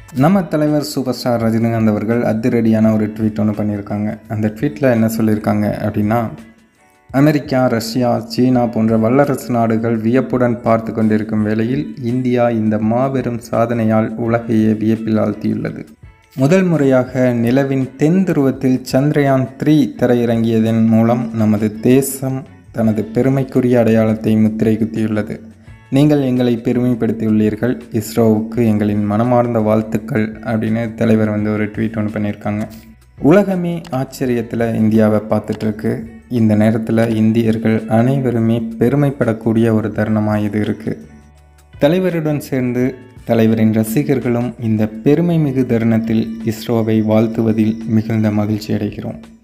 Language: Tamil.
நம்ம தலைவர் சூப்பர் ஸ்டார் ரஜினிகாந்த் அவர்கள் அதிரடியான ஒரு ட்வீட் ஒன்று பண்ணியிருக்காங்க அந்த ட்வீட்டில் என்ன சொல்லியிருக்காங்க அப்படின்னா அமெரிக்கா ரஷ்யா சீனா போன்ற வல்லரசு நாடுகள் வியப்புடன் பார்த்து கொண்டிருக்கும் வேளையில் இந்தியா இந்த மாபெரும் சாதனையால் உலகையே வியப்பில் ஆழ்த்தியுள்ளது முதல் முறையாக நிலவின் தென் துருவத்தில் சந்திரயான் த்ரீ தரையிறங்கியதன் மூலம் நமது தேசம் தனது பெருமைக்குரிய அடையாளத்தை முத்திரை குத்தியுள்ளது நீங்கள் எங்களை பெருமைப்படுத்தியுள்ளீர்கள் இஸ்ரோவுக்கு எங்களின் மனமார்ந்த வாழ்த்துக்கள் அப்படின்னு தலைவர் வந்து ஒரு ட்வீட் ஒன்று பண்ணியிருக்காங்க உலகமே ஆச்சரியத்தில் இந்தியாவை பார்த்துட்ருக்கு இந்த நேரத்தில் இந்தியர்கள் அனைவருமே பெருமைப்படக்கூடிய ஒரு தருணமாக இது இருக்குது தலைவருடன் சேர்ந்து தலைவரின் ரசிகர்களும் இந்த பெருமை மிகு தருணத்தில் இஸ்ரோவை வாழ்த்துவதில் மிகுந்த மகிழ்ச்சி அடைகிறோம்